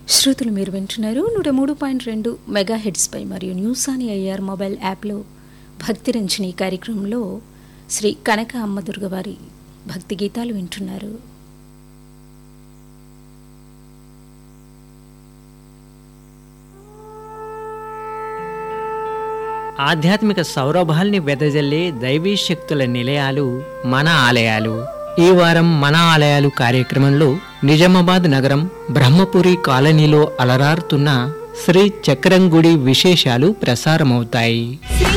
శ్రోతలు మీరు వింటున్నారు నూట మూడు పాయింట్ రెండు మెగా హెడ్స్పై మరియు న్యూస్ అని ఐఆర్ మొబైల్ యాప్లో భక్తి రంజని కార్యక్రమంలో శ్రీ కనక అమ్మ దుర్గవారి భక్తి గీతాలు వింటున్నారు ఆధ్యాత్మిక సౌరభాల్ని వెదజల్లే దైవీ శక్తుల నిలయాలు మన ఆలయాలు ఈ వారం మన ఆలయాలు కార్యక్రమంలో నిజామాబాద్ నగరం బ్రహ్మపురి కాలనీలో అలరారుతున్న శ్రీ చక్రంగుడి విశేషాలు ప్రసారమవుతాయి